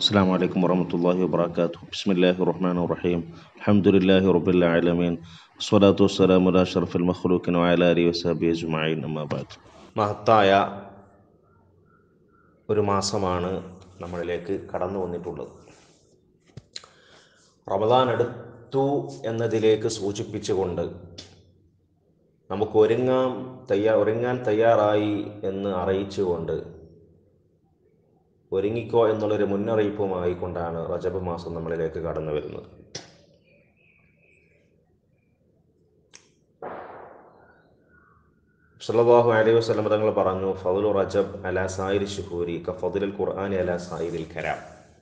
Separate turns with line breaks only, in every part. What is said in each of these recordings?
السلام عليكم ورحمة الله وبركاته بسم الله الرحمن الرحيم الحمد لله رب العالمين والصلاة والسلام على أشرف المخلوقين وعلى آله وصحبه أجمعين أما بعد
മഹത്തായ ഒരു മാസമാണ് നമ്മളിലേക്ക് കടന്നു വന്നിട്ടുള്ളത് റമദാൻ എടുത്തു എന്നതിലേക്ക് സൂചിപ്പിച്ചുകൊണ്ട് നമുക്ക് ഒരുങ്ങാൻ തയ്യാ ഒരുങ്ങാൻ തയ്യാറായി എന്ന് അറിയിച്ചുകൊണ്ട് ഒരുങ്ങിക്കോ എന്നുള്ളൊരു മുന്നറിയിപ്പുമായി കൊണ്ടാണ് റജബ് മാസം നമ്മളിലേക്ക് കടന്നു വരുന്നത് സല്ലല്ലാഹു അലൈഹി വസല്ലം തങ്ങൾ പറഞ്ഞു ഫضل റജബ് അലാ സായിരി ഷുഹൂരി ക ഫضل ഖുർആൻ അലാ സായിരിൽ കലാം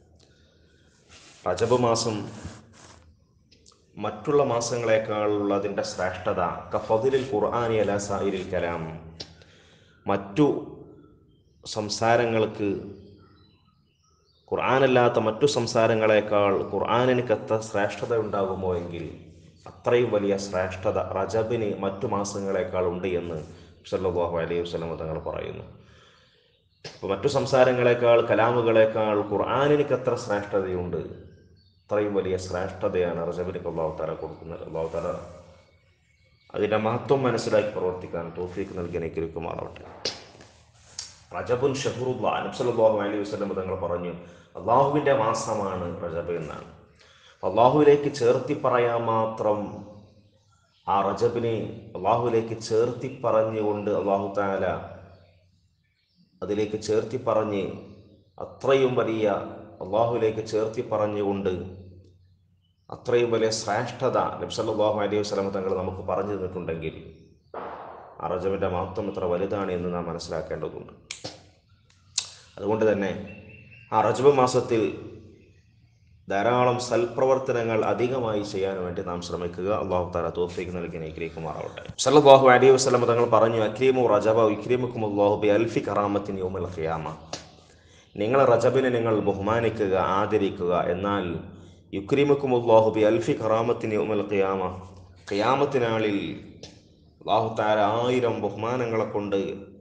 റജബ് മാസം മറ്റുള്ള മാസങ്ങളെക്കാളുള്ള അതിൻ്റെ ശ്രേഷ്ഠത ക ഫضل ഖുർആൻ അലാ സായിരിൽ കലാം മറ്റു സംസാരങ്ങൾക്ക് ഖുർആനല്ലാത്ത മറ്റു സംസാരങ്ങളെക്കാൾ ഖുർആനിന് കത്ത ശ്രേഷ്ഠത ഉണ്ടാകുമോ എങ്കിൽ അത്രയും വലിയ ശ്രേഷ്ഠത റജബിന് മറ്റു മാസങ്ങളെക്കാൾ ഉണ്ട് എന്ന് സല്ലല്ലാഹു അലൈഹി വസല്ലം തങ്ങൾ പറയുന്നു അപ്പോൾ മറ്റു സംസാരങ്ങളെക്കാൾ കലാമുകളെക്കാൾ ഖുർആനിന് എത്ര ശ്രേഷ്ഠതയുണ്ട് അത്രയും വലിയ ശ്രേഷ്ഠതയാണ് റജബിന് അള്ളാഹു താല കൊടുക്കുന്നത് അള്ളാഹു താല അതിൻ്റെ മഹത്വം മനസ്സിലാക്കി പ്രവർത്തിക്കാൻ തോഫീക്ക് നൽകി അനുഗ്രഹിക്കുമാറാവട്ടെ റജബുൻ ഷഹറുല്ല അനബ്സല്ലാഹു അലൈഹി വസ്ലം തങ്ങൾ പറഞ്ഞു അള്ളാഹുവിൻ്റെ മാസമാണ് റജബ് എന്നാണ് അള്ളാഹുവിലേക്ക് ചേർത്തി പറയാൻ മാത്രം ആ റജബിനെ അള്ളാഹുവിലേക്ക് ചേർത്തി പറഞ്ഞുകൊണ്ട് അള്ളാഹു താല അതിലേക്ക് ചേർത്തി പറഞ്ഞ് അത്രയും വലിയ അള്ളാഹുവിലേക്ക് ചേർത്തി പറഞ്ഞുകൊണ്ട് അത്രയും വലിയ ശ്രേഷ്ഠത നബ്സല്ലാഹു അലൈഹി വസ്ലം തങ്ങൾ നമുക്ക് പറഞ്ഞു തന്നിട്ടുണ്ടെങ്കിൽ ആ റജബിൻ്റെ മഹത്വം എത്ര വലുതാണ് എന്ന് നാം മനസ്സിലാക്കേണ്ടതുണ്ട് അതുകൊണ്ട് തന്നെ ആ റജബ് മാസത്തിൽ ധാരാളം സൽപ്രവർത്തനങ്ങൾ അധികമായി ചെയ്യാൻ വേണ്ടി നാം ശ്രമിക്കുക അള്ളാഹു താല തോഫിക്ക് നൽകി അനുഗ്രഹിക്കുമാറാവട്ടെ സല്ലല്ലാഹു അലൈഹി വസല്ലം തങ്ങൾ പറഞ്ഞു അക്രീമു റജബ ഇക്രീമുക്കും അള്ളാഹു ബി അൽഫി കറാമത്തിൻ യോമൽ ഖിയാമ നിങ്ങൾ റജബിനെ നിങ്ങൾ ബഹുമാനിക്കുക ആദരിക്കുക എന്നാൽ യുക്രീമുക്കും അള്ളാഹു ബി അൽഫി കറാമത്തിൻ യോമൽ ഖിയാമ ഖിയാമത്തിനാളിൽ അള്ളാഹു താല ആയിരം ബഹുമാനങ്ങളെ കൊണ്ട്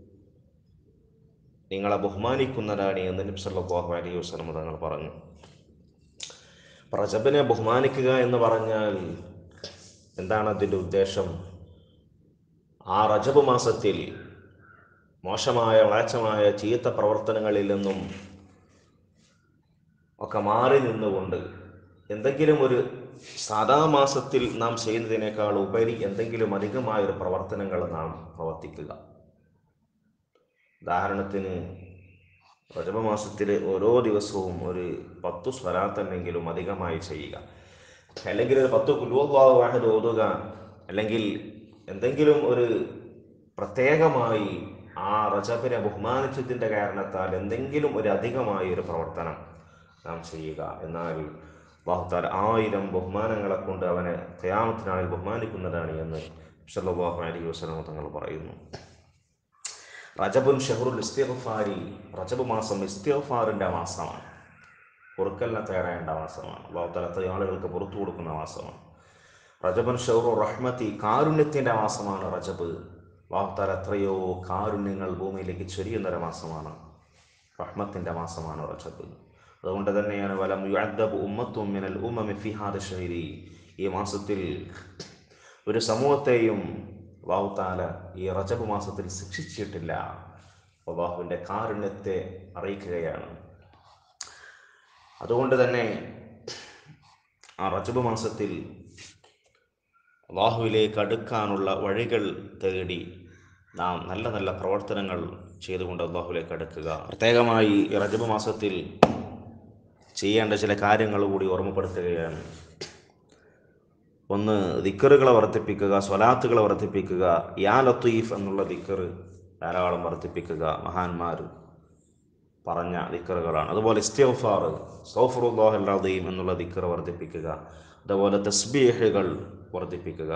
നിങ്ങളെ ബഹുമാനിക്കുന്നതാണ് എന്ന് നബി സല്ലല്ലാഹു അലൈഹി വസല്ലം തങ്ങൾ പറഞ്ഞു റജബിനെ ബഹുമാനിക്കുക എന്ന് പറഞ്ഞാൽ എന്താണ് അതിൻ്റെ ഉദ്ദേശം ആ റജബ് മാസത്തിൽ മോശമായ മ്ലേച്ഛമായ ചീത്ത പ്രവർത്തനങ്ങളിൽ നിന്നും ഒക്കെ മാറി നിന്നുകൊണ്ട് എന്തെങ്കിലും ഒരു സാധാ മാസത്തിൽ നാം ചെയ്യുന്നതിനേക്കാൾ ഉപരി എന്തെങ്കിലും അധികമായൊരു പ്രവർത്തനങ്ങൾ നാം പ്രവർത്തിക്കുക ഉദാഹരണത്തിന് റജബ മാസത്തിൽ ഓരോ ദിവസവും ഒരു പത്തു സ്വലാത്തെന്നെങ്കിലും അധികമായി ചെയ്യുക അല്ലെങ്കിൽ ഒരു പത്ത് കുലുവാഹത് ഓതുക അല്ലെങ്കിൽ എന്തെങ്കിലും ഒരു പ്രത്യേകമായി ആ റജബിനെ ബഹുമാനിച്ചതിൻ്റെ കാരണത്താൽ എന്തെങ്കിലും ഒരു അധികമായ ഒരു പ്രവർത്തനം നാം ചെയ്യുക എന്നാൽ ബാഹുത്താൽ ആയിരം ബഹുമാനങ്ങളെ കൊണ്ട് അവനെ ഖയാമത്തിനാളിൽ ബഹുമാനിക്കുന്നതാണ് എന്ന് സല്ലല്ലാഹു അലൈഹി വസല്ലം തങ്ങൾ പറയുന്നു റജബുൻ ഷെഹറുൽ ഇസ്തിഗ്ഫാരി റജബ് മാസം ഇസ്തിഗ്ഫാറിൻ്റെ മാസമാണ് പൊറുക്കലിനെ തേടേണ്ട മാസമാണ് അള്ളാഹുത്തലത്തെ ആളുകൾക്ക് പുറത്തു കൊടുക്കുന്ന മാസമാണ് റജബുൻ ഷെഹറു റഹ്മത്തി കാരുണ്യത്തിൻ്റെ മാസമാണ് റജബ് അള്ളാഹുത്താല എത്രയോ കാരുണ്യങ്ങൾ ഭൂമിയിലേക്ക് ചൊരിയുന്നൊരു മാസമാണ് റഹ്മത്തിൻ്റെ മാസമാണ് റജബ് അതുകൊണ്ട് തന്നെയാണ് വലം യുഅദ്ദബ് ഉമ്മത്തും മിനൽ ഉമ്മമി ഫിഹാദ ഷഹരി ഈ മാസത്തിൽ ഒരു സമൂഹത്തെയും അള്ളാഹുത്താല ഈ റജബ് മാസത്തിൽ ശിക്ഷിച്ചിട്ടില്ല അള്ളാഹുവിൻ്റെ കാരുണ്യത്തെ അറിയിക്കുകയാണ് അതുകൊണ്ട് തന്നെ ആ റജബ് മാസത്തിൽ അള്ളാഹുവിലേക്ക് അടുക്കാനുള്ള വഴികൾ തേടി നാം നല്ല നല്ല പ്രവർത്തനങ്ങൾ ചെയ്തുകൊണ്ട് അള്ളാഹുവിലേക്ക് അടുക്കുക പ്രത്യേകമായി ഈ റജബ് മാസത്തിൽ ചെയ്യേണ്ട ചില കാര്യങ്ങൾ കൂടി ഓർമ്മപ്പെടുത്തുകയാണ് ഒന്ന് ദിക്കറുകളെ വർദ്ധിപ്പിക്കുക സ്വലാത്തുകളെ വർദ്ധിപ്പിക്കുക യാ ലത്തീഫ് എന്നുള്ള ദിക്കറ് ധാരാളം വർദ്ധിപ്പിക്കുക മഹാന്മാർ പറഞ്ഞ ദിക്കറുകളാണ് അതുപോലെ ഇസ്തിഫാർ സൗഫറുല്ലാഹല്ലീം എന്നുള്ള ദിക്കറ് വർദ്ധിപ്പിക്കുക അതുപോലെ തസ്ബീഹുകൾ വർദ്ധിപ്പിക്കുക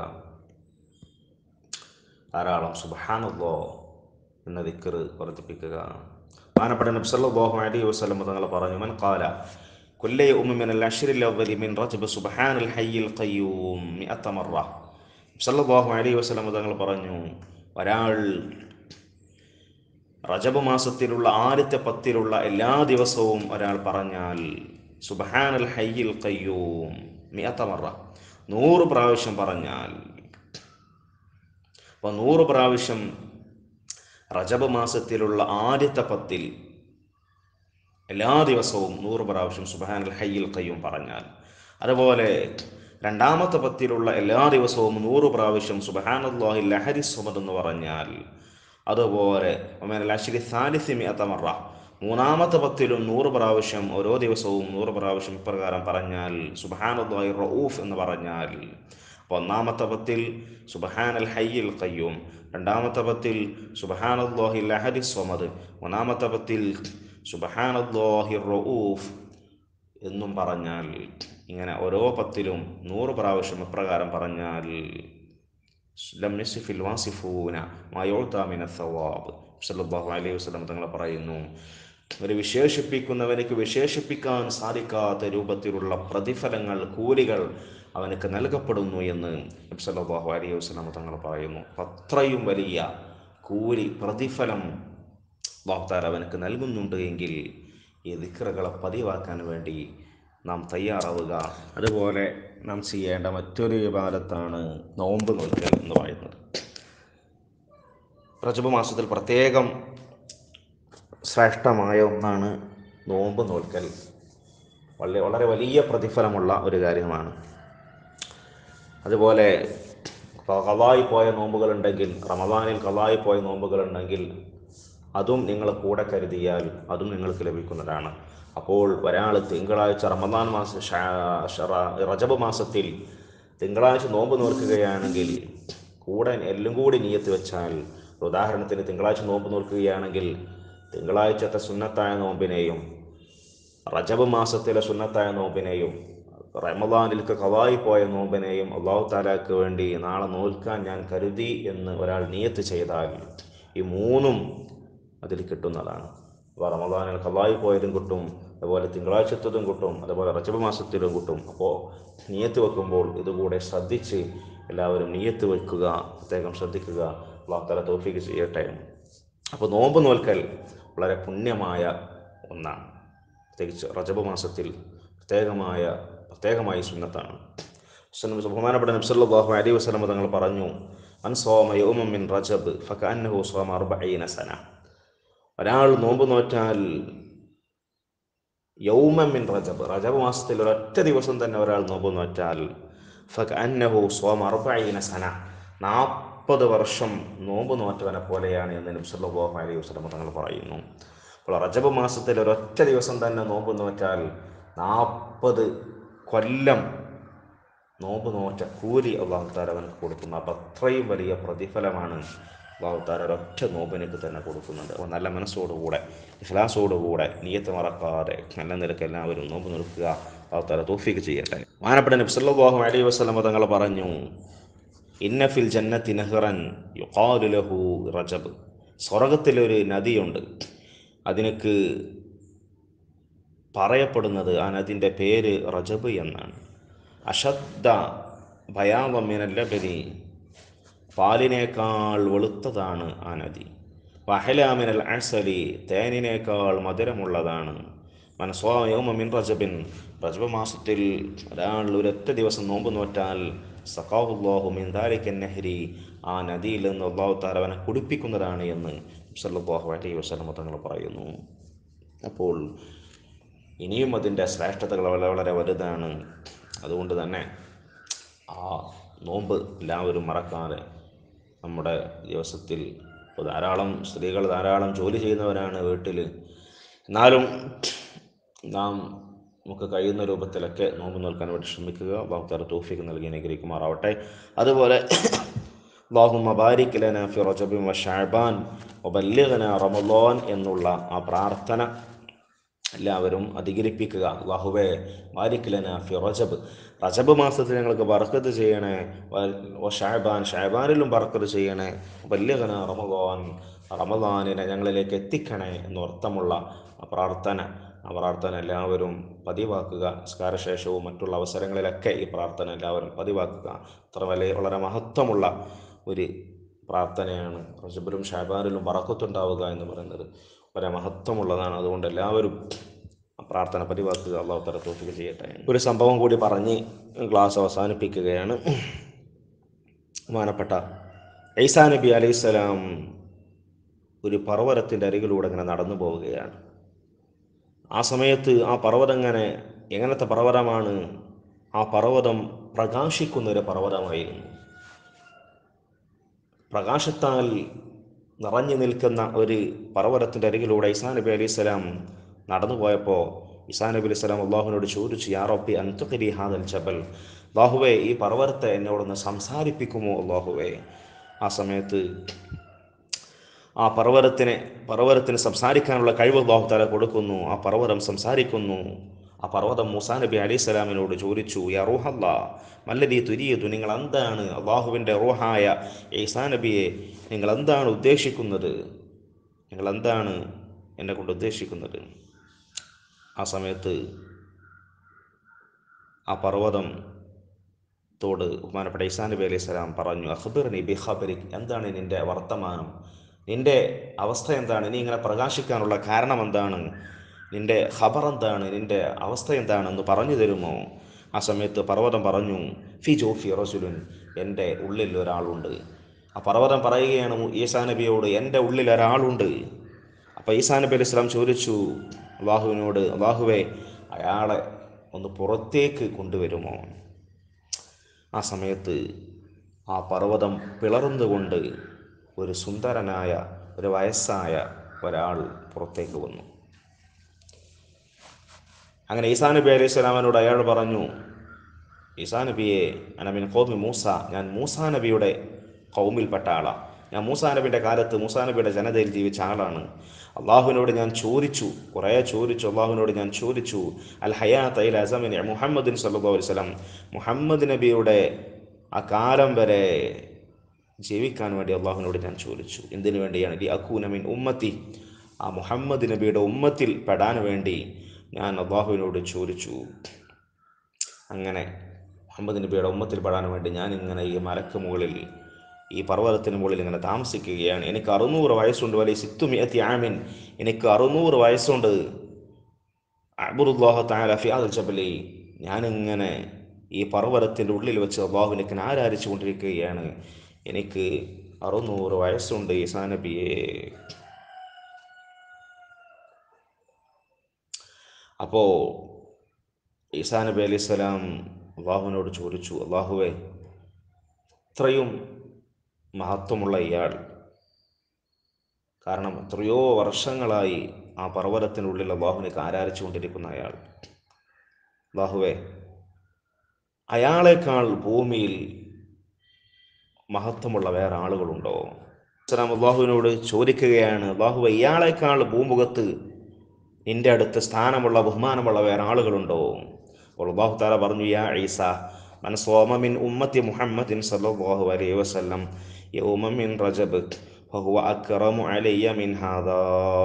ധാരാളം സുബഹാനുല്ലോ എന്ന ദിക്കറ് വർദ്ധിപ്പിക്കുക ബഹുമാനപ്പെട്ട നബ്സല്ലാഹു അലൈഹി വസല്ലം തങ്ങൾ പറഞ്ഞു മൻ ഖാല كل يوم من العشر الأول من رجب سبحان الحي القيوم مئة مرة സല്ലല്ലാഹു അലൈഹി വസല്ലം തങ്ങൾ പറഞ്ഞു ഒരാൾ റജബ് മാസത്തിലുള്ള ആദ്യത്തെ പത്തിലുള്ള എല്ലാ ദിവസവും ഒരാൾ പറഞ്ഞാൽ സുബഹാനൽ ഹയ്യിൽ കയ്യൂം മിയത്തമറ നൂറ് പ്രാവശ്യം പറഞ്ഞാൽ അപ്പോൾ നൂറ് പ്രാവശ്യം റജബ് മാസത്തിലുള്ള ആദ്യത്തെ പത്തിൽ എല്ലാ ദിവസവും നൂറ് പ്രാവശ്യം സുബഹാനൽ ഹയ്യിൽ കയ്യും പറഞ്ഞാൽ അതുപോലെ രണ്ടാമത്തെ പത്തിലുള്ള എല്ലാ ദിവസവും നൂറ് പ്രാവശ്യം സുബഹാനല്ലാഹി ലഹരി സുമദ് എന്ന് പറഞ്ഞാൽ അതുപോലെ അശ്രി സാലിസിമി അത്തമറ മൂന്നാമത്തെ പത്തിലും നൂറ് പ്രാവശ്യം ഓരോ ദിവസവും നൂറ് പ്രാവശ്യം ഇപ്രകാരം പറഞ്ഞാൽ സുബഹാനല്ലാഹി റഊഫ് എന്ന് പറഞ്ഞാൽ അപ്പോൾ ഒന്നാമത്തെ പത്തിൽ സുബഹാനൽ ഹയ്യിൽ കയ്യൂം രണ്ടാമത്തെ പത്തിൽ സുബഹാനല്ലാഹി ലഹരി സ്വമദ് മൂന്നാമത്തെ പത്തിൽ സുബഹാനല്ലാഹി റഊഫ് എന്നും പറഞ്ഞാൽ ഇങ്ങനെ ഓരോ പത്തിലും നൂറ് പ്രാവശ്യം ഇപ്രകാരം പറഞ്ഞാൽ ലം യസിഫിൽ വാസിഫൂന മായോത്താമിന സവാബ് സല്ലല്ലാഹു അലൈഹി വസല്ലം തങ്ങൾ പറയുന്നു ഒരു വിശേഷിപ്പിക്കുന്നവനക്ക് വിശേഷിപ്പിക്കാൻ സാധിക്കാത്ത രൂപത്തിലുള്ള പ്രതിഫലങ്ങൾ കൂലികൾ അവനക്ക് നൽകപ്പെടുന്നു എന്ന് സല്ലല്ലാഹു അലൈഹി വസല്ലം തങ്ങൾ പറയുന്നു അത്രയും വലിയ കൂലി പ്രതിഫലം വാഗ്ദാൻ അവനക്ക് നൽകുന്നുണ്ട് എങ്കിൽ ഈ ദിക്റുകളെ പതിവാക്കാൻ വേണ്ടി നാം തയ്യാറാവുക അതുപോലെ നാം ചെയ്യേണ്ട മറ്റൊരു വിഭാഗത്താണ് നോമ്പ് നോൽക്കൽ എന്ന് പറയുന്നത് റജബ് മാസത്തിൽ പ്രത്യേകം ശ്രേഷ്ഠമായ ഒന്നാണ് നോമ്പ് നോൽക്കൽ വളരെ വളരെ വലിയ പ്രതിഫലമുള്ള ഒരു കാര്യമാണ് അതുപോലെ കലായി പോയ നോമ്പുകളുണ്ടെങ്കിൽ റമദാനിൽ കലായി പോയ നോമ്പുകളുണ്ടെങ്കിൽ അതും നിങ്ങൾ കൂടെ കരുതിയാൽ അതും നിങ്ങൾക്ക് ലഭിക്കുന്നതാണ് അപ്പോൾ ഒരാൾ തിങ്കളാഴ്ച റമദാൻ മാസം റജബ് മാസത്തിൽ തിങ്കളാഴ്ച നോമ്പ് നോൽക്കുകയാണെങ്കിൽ കൂടെ എല്ലാം കൂടി നീയത്ത് വെച്ചാൽ ഉദാഹരണത്തിന് തിങ്കളാഴ്ച നോമ്പ് നോൽക്കുകയാണെങ്കിൽ തിങ്കളാഴ്ചത്തെ സുന്നത്തായ നോമ്പിനെയും റജബ് മാസത്തിലെ സുന്നത്തായ നോമ്പിനെയും റമദാനിൽക്ക് കവായി പോയ നോമ്പിനെയും അള്ളാഹു താലാക്ക് വേണ്ടി നാളെ നോൽക്കാൻ ഞാൻ കരുതി എന്ന് ഒരാൾ നിയത്ത് ചെയ്താൽ ഈ മൂന്നും അതിൽ കിട്ടുന്നതാണ് അപ്പോൾ റമദാനിൽ കവായി പോയതും കിട്ടും അതുപോലെ തിങ്കളാഴ്ചത്തതും കിട്ടും അതുപോലെ റജബ് മാസത്തിലും കിട്ടും അപ്പോൾ നിയത്ത് വെക്കുമ്പോൾ ഇതുകൂടെ ശ്രദ്ധിച്ച് എല്ലാവരും നിയത്ത് വെക്കുക പ്രത്യേകം ശ്രദ്ധിക്കുക അള്ളാഹു താല തോഫിക്ക് ചെയ്യട്ടെ അപ്പോൾ നോമ്പ് നോൽക്കൽ വളരെ പുണ്യമായ ഒന്നാണ് പ്രത്യേകിച്ച് റജബ് മാസത്തിൽ പ്രത്യേകമായ പ്രത്യേകമായി സുന്നത്താണ് ബഹുമാനപ്പെട്ട നബ്സല്ലാഹു അലൈ വസ്ലമ തങ്ങൾ പറഞ്ഞു അൻ സോമ യോമ മിൻ റജബ് ഫക അന്നഹു സോമ അർബഈന സന ഒരാൾ നോമ്പ് നോറ്റാൽ യൗമ മിൻ റജബ് റജബ് മാസത്തിൽ ഒരൊറ്റ ദിവസം തന്നെ ഒരാൾ നോമ്പ് നോറ്റാൽ ഫക അന്നഹു സോമ അർബഈന സന നാൽപ്പത് വർഷം നോമ്പ് നോറ്റവനെ പോലെയാണ് എന്ന് നബ്സല്ലാഹു അലൈഹി വസ്ലമ തങ്ങൾ പറയുന്നു അപ്പോൾ റജബ് മാസത്തിൽ ഒരൊറ്റ ദിവസം തന്നെ നോമ്പ് നോറ്റാൽ നാൽപ്പത് കൊല്ലം നോമ്പ് നോറ്റ കൂലി അള്ളാഹുത്താര അവനക്ക് കൊടുക്കുന്നു അപ്പം അത്രയും വലിയ പ്രതിഫലമാണ് അള്ളാഹുത്താര ഒരൊറ്റ നോമ്പിനക്ക് തന്നെ കൊടുക്കുന്നുണ്ട് അപ്പോൾ നല്ല മനസ്സോടുകൂടെ ഇഖ്ലാസോടുകൂടെ നീയത്ത് മറക്കാതെ നല്ല നിരക്ക് എല്ലാവരും നോമ്പ് നിൽക്കുക അള്ളാഹുത്താര തോഫിക്ക് ചെയ്യട്ടെ മാനപ്പെട്ട നബ്സല്ലാഹു അലൈഹി വസ്ലമ തങ്ങൾ പറഞ്ഞു ഇന്നഫിൽ ജന്നത്തി നെഹ്റൻ യുഖാലുലഹു റജബ് സ്വർഗത്തിലൊരു നദിയുണ്ട് അതിനക്ക് പറയപ്പെടുന്നത് ആ നദിൻ്റെ പേര് റജബ് എന്നാണ് അഷദ്ദ ഭയാവമിനല്ലബനി പാലിനേക്കാൾ വെളുത്തതാണ് ആ നദി വഹലാമിനൽ അസലി തേനിനേക്കാൾ മധുരമുള്ളതാണ് മനസ്വായോമിൻ റജബിൻ റജബ് മാസത്തിൽ ഒരാൾ ഒരൊറ്റ ദിവസം നോമ്പ് നോറ്റാൽ സഖാഹുല്ലാഹു മിൻ ദാലിക്കൻ നെഹ്രി ആ നദിയിൽ നിന്ന് അള്ളാഹു താല അവനെ കുടിപ്പിക്കുന്നതാണ് എന്ന് സല്ലാഹു അലൈഹി വസ്ലമ തങ്ങൾ പറയുന്നു അപ്പോൾ ഇനിയും അതിൻ്റെ ശ്രേഷ്ഠതകൾ വളരെ വളരെ വലുതാണ് അതുകൊണ്ട് തന്നെ ആ നോമ്പ് എല്ലാവരും മറക്കാതെ നമ്മുടെ ദിവസത്തിൽ ഇപ്പോൾ ധാരാളം സ്ത്രീകൾ ധാരാളം ജോലി ചെയ്യുന്നവരാണ് വീട്ടിൽ എന്നാലും നാം നമുക്ക് കഴിയുന്ന രൂപത്തിലൊക്കെ നോമ്പ് നോൽക്കാൻ വേണ്ടി ശ്രമിക്കുക ബാഹുത്താർ തോഫിക്ക് നൽകി അനുഗ്രഹിക്കുമാറാവട്ടെ അതുപോലെ അള്ളാഹുമ്മ ബാരിക് ലന ഫി റജബിൻ വ ഷഅബാൻ വബല്ലിഗ്ന റമളാൻ എന്നുള്ള ആ പ്രാർത്ഥന എല്ലാവരും അധികരിപ്പിക്കുക അള്ളാഹുവേ ബാരിക് ലന ഫി റജബ് റജബ് മാസത്തിൽ ഞങ്ങൾക്ക് ബർക്കത്ത് ചെയ്യണേ വ ഷഅബാൻ ഷഅബാനിലും ബർക്കത്ത് ചെയ്യണേ വബല്ലിഗ്ന റമളാൻ റമളാനിനെ ഞങ്ങളിലേക്ക് എത്തിക്കണേ എന്നർത്ഥമുള്ള ആ പ്രാർത്ഥന ആ പ്രാർത്ഥന എല്ലാവരും പതിവാക്കുക നിസ്കാരശേഷവും മറ്റുള്ള അവസരങ്ങളിലൊക്കെ ഈ പ്രാർത്ഥന എല്ലാവരും പതിവാക്കുക അത്ര വലിയ വളരെ മഹത്വമുള്ള ഒരു പ്രാർത്ഥനയാണ് റജബിലും ഷാബാനിലും വറക്കത്തുണ്ടാവുക എന്ന് പറയുന്നത് വളരെ മഹത്വമുള്ളതാണ് അതുകൊണ്ട് എല്ലാവരും ആ പ്രാർത്ഥന പതിവാക്കുക അള്ളാഹു തല തോഫിക്ക് ചെയ്യട്ടെ ഒരു സംഭവം കൂടി പറഞ്ഞ് ക്ലാസ് അവസാനിപ്പിക്കുകയാണ് ബഹുമാനപ്പെട്ട ഐസാ നബി അലൈഹിസ്സലാം ഒരു പർവ്വതത്തിൻ്റെ അരികിലൂടെ ഇങ്ങനെ നടന്നു പോവുകയാണ് ആ സമയത്ത് ആ പർവ്വതം ഇങ്ങനെ എങ്ങനത്തെ പർവ്വതമാണ് ആ പർവ്വതം പ്രകാശിക്കുന്ന ഒരു പർവ്വതമായിരുന്നു പ്രകാശത്താൽ നിറഞ്ഞു നിൽക്കുന്ന ഒരു പർവ്വതത്തിൻ്റെ അരികിലൂടെ ഇസാ നബി അലൈഹി സ്വലാം നടന്നു പോയപ്പോൾ ഇസാ നബി അലൈഹി സ്വലാം അള്ളാഹുവിനോട് ചോദിച്ചു യാ റബ്ബി അൻതുഖരി ഹാദൽ ജബൽ അള്ളാഹുവേ ഈ പർവ്വതത്തെ എന്നോടൊന്ന് സംസാരിപ്പിക്കുമോ അള്ളാഹുവേ ആ സമയത്ത് ആ പർവ്വതത്തിന് പർവ്വതത്തിന് സംസാരിക്കാനുള്ള കഴിവ് അള്ളാഹു താല കൊടുക്കുന്നു ആ പർവ്വതം സംസാരിക്കുന്നു ആ പർവ്വതം മൂസാ നബി അലൈഹി സ്വലാമിനോട് ചോദിച്ചു യാ റൂഹല്ല മല്ലദീ തുരിയതു നിങ്ങൾ എന്താണ് അള്ളാഹുവിൻ്റെ റൂഹായ ഈസാ നബിയെ നിങ്ങൾ എന്താണ് ഉദ്ദേശിക്കുന്നത് നിങ്ങൾ എന്താണ് എന്നെ കൊണ്ട് ഉദ്ദേശിക്കുന്നത് ആ സമയത്ത് ആ പർവ്വതം തോട് ബഹുമാനപ്പെട്ട ഈസാ നബി അലൈഹി സ്വലാം പറഞ്ഞു അഖബിർ നബി ഖബരിക് എന്താണ് നിൻ്റെ വർത്തമാനം നിൻ്റെ അവസ്ഥ എന്താണ് നീ ഇങ്ങനെ പ്രകാശിക്കാനുള്ള കാരണം എന്താണ് നിൻ്റെ ഖബർ എന്താണ് നിൻ്റെ അവസ്ഥ എന്താണെന്ന് പറഞ്ഞു തരുമോ ആ സമയത്ത് പർവ്വതം പറഞ്ഞു ഫി ജോഫി റസുലുൻ എൻ്റെ ഉള്ളിൽ ഒരാളുണ്ട് ആ പർവ്വതം പറയുകയാണ് ഈസാ നബിയോട് എൻ്റെ ഉള്ളിൽ ഒരാളുണ്ട് അപ്പോൾ ഈസാ നബി അലൈഹി സ്വലാം ചോദിച്ചു അള്ളാഹുവിനോട് അള്ളാഹുവെ അയാളെ ഒന്ന് പുറത്തേക്ക് കൊണ്ടുവരുമോ ആ സമയത്ത് ആ പർവ്വതം പിളർന്നുകൊണ്ട് ഒരു സുന്ദരനായ ഒരു വയസ്സായ ഒരാൾ പുറത്തേക്ക് വന്നു അങ്ങനെ ഈസാ നബി അലൈഹി സ്വലാമിനോട് അയാൾ പറഞ്ഞു ഈസാ നബിയെ അനമിൻ കോമി മൂസ ഞാൻ മൂസാ നബിയുടെ കൗമിൽപ്പെട്ട ആളാണ് ഞാൻ മൂസാ നബിയുടെ കാലത്ത് മൂസാ നബിയുടെ ജനതയിൽ ജീവിച്ച ആളാണ് അള്ളാഹുവിനോട് ഞാൻ ചോദിച്ചു കുറേ ചോദിച്ചു അള്ളാഹുവിനോട് ഞാൻ ചോദിച്ചു അൽ ഹയാത്ത് അൽ അസമിനെ മുഹമ്മദിൻ സല്ലാ വസ്ലം മുഹമ്മദ് നബിയുടെ ആ കാലം വരെ ജീവിക്കാൻ വേണ്ടി അള്ളാഹുവിനോട് ഞാൻ ചോദിച്ചു എന്തിനു വേണ്ടിയാണ് ലി അക്കൂനമിൻ ഉമ്മത്തി ആ മുഹമ്മദ് നബിയുടെ ഉമ്മത്തിൽ പെടാൻ വേണ്ടി ഞാൻ അള്ളാഹുവിനോട് ചോദിച്ചു അങ്ങനെ മുഹമ്മദ് നബിയുടെ ഉമ്മത്തിൽ പെടാൻ വേണ്ടി ഞാൻ ഇങ്ങനെ ഈ മലക്ക് മുകളിൽ ഈ പർവ്വതത്തിന് മുകളിൽ ഇങ്ങനെ താമസിക്കുകയാണ് എനിക്ക് അറുന്നൂറ് വയസ്സുണ്ട് വലിയ സിത്തുമിയത്തി ആമിൻ എനിക്ക് അറുന്നൂറ് വയസ്സുണ്ട് അബുറുല്ലാഹ താലഫി അൽ ജബലി ഞാനിങ്ങനെ ഈ പർവ്വതത്തിൻ്റെ ഉള്ളിൽ വെച്ച് അള്ളാഹുവിനെ ആരാധിച്ചു കൊണ്ടിരിക്കുകയാണ് എനിക്ക് അറുന്നൂറ് വയസ്സുണ്ട് ഈസാ നബിയെ അപ്പോൾ ഈസാ നബി അലൈഹി സ്വലാം അള്ളാഹുവിനോട് ചോദിച്ചു അള്ളാഹുവെ ഇത്രയും മഹത്വമുള്ള ഇയാൾ കാരണം എത്രയോ വർഷങ്ങളായി ആ പർവ്വതത്തിനുള്ളിൽ അള്ളാഹുവിനെ ആരാധിച്ചു കൊണ്ടിരിക്കുന്ന അയാൾ അള്ളാഹുവെ അയാളെക്കാൾ ഭൂമിയിൽ മഹത്വമുള്ള വേറെ ആളുകളുണ്ടോ അസ്സലാം അള്ളാഹുവിനോട് ചോദിക്കുകയാണ് അള്ളാഹു ഇയാളെക്കാൾ ഭൂമുഖത്ത് നിന്റെ അടുത്ത് സ്ഥാനമുള്ള ബഹുമാനമുള്ള വേറെ ആളുകളുണ്ടോ അപ്പോൾ അള്ളാഹു താല പറഞ്ഞു യാ ഈസ മൻ സോമമിൻ ഉമ്മത്തി മുഹമ്മദിൻ സല്ലല്ലാഹു അലൈഹി വസല്ലം യൗമ മിൻ റജബ് ഫഹുവ അക്റമു അലയ്യ മിൻ ഹാദാ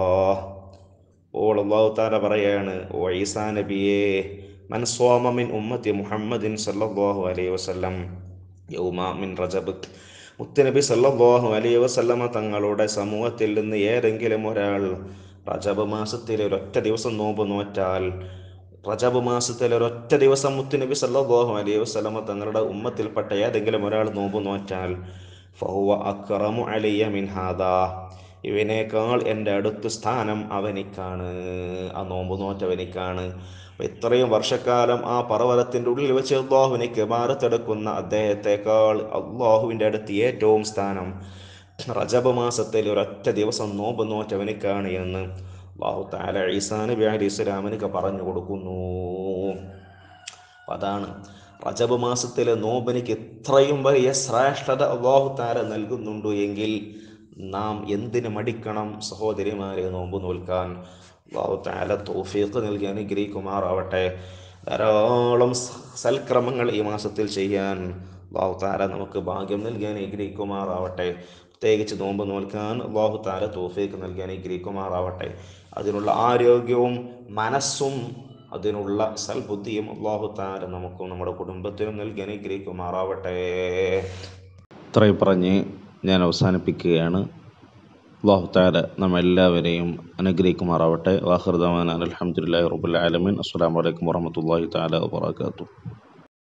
ഓൾ അള്ളാഹു താല പറയാണ് ഓ ഈസാ നബിയേ മൻ സോമമിൻ ഉമ്മത്തി മുഹമ്മദിൻ സല്ലല്ലാഹു അലൈഹി വസല്ലം യൗമ മിൻ റജബ് മുത്തനബി സല്ലല്ലാഹു അലൈഹി വസല്ലമ തങ്ങളുടെ സമൂഹത്തിൽ നിന്ന് ഏതെങ്കിലും ഒരാൾ റജബ് മാസത്തിൽ ഒരൊറ്റ ദിവസം നോമ്പ് നോറ്റാൽ റജബ് മാസത്തിൽ ഒരൊറ്റ ദിവസം മുത്തുനബി സല്ലല്ലാഹു അലൈഹി വസല്ലമ തങ്ങളുടെ ഉമ്മത്തിൽപ്പെട്ട ഏതെങ്കിലും ഒരാൾ നോമ്പ് നോറ്റാൽ ഫഹുവ അക്റമു അലയ്യ മിൻ ഹാദാ ഇവനേക്കാൾ എൻ്റെ അടുത്ത് സ്ഥാനം അവനിക്കാണ് ആ നോമ്പ് നോറ്റവനിക്കാണ് ഇത്രയും വർഷക്കാലം ആ പർവ്വതത്തിൻ്റെ ഉള്ളിൽ വെച്ച് അള്ളാഹുവിനെ ഭാരത്തെടുക്കുന്ന അദ്ദേഹത്തെക്കാൾ അള്ളാഹുവിൻ്റെ അടുത്ത് ഏറ്റവും സ്ഥാനം റജബ് മാസത്തിൽ ഒരൊറ്റ ദിവസം നോമ്പ് നോറ്റവനിക്കാണ് എന്ന് അള്ളാഹു താല ഈസാ നബി അലി ഇസ്ലാമിനൊക്കെ പറഞ്ഞു കൊടുക്കുന്നു അതാണ് റജബ് മാസത്തിലെ നോമ്പനിക്ക് ഇത്രയും വലിയ ശ്രേഷ്ഠത അള്ളാഹു താല നൽകുന്നുണ്ട് എങ്കിൽ നാം എന്തിന് മടിക്കണം സഹോദരിമാരെ നോമ്പ് നോൽക്കാൻ അള്ളാഹു താല തോഫീക്ക് നൽകി അനുഗ്രഹിക്കുമാറാവട്ടെ ധാരാളം സൽക്രമങ്ങൾ ഈ മാസത്തിൽ ചെയ്യാൻ അള്ളാഹു താല നമുക്ക് ഭാഗ്യം നൽകി അനുഗ്രഹിക്കുമാറാവട്ടെ പ്രത്യേകിച്ച് നോമ്പ് നോൽക്കാൻ അള്ളാഹു താല തോഫീക്ക് നൽകി അനുഗ്രഹിക്കുമാറാവട്ടെ അതിനുള്ള ആരോഗ്യവും മനസ്സും അതിനുള്ള സൽബുദ്ധിയും അള്ളാഹു താല നമുക്കും നമ്മുടെ കുടുംബത്തിനും നൽകി അനുഗ്രഹിക്കുമാറാവട്ടെ
ഇത്രയും പറഞ്ഞ് ഞാൻ അവസാനിപ്പിക്കുകയാണ് അള്ളാഹു താല നമ്മെല്ലാവരെയും അനുഗ്രഹിക്കുമാറാവട്ടെ വാഹൃദാൻ അലഹമുല്ലാ റബുൽ ആലമീൻ അസ്സാം വലൈക്കും വർഹമത്തല്ലാഹി താല വാബർക്കാത്തു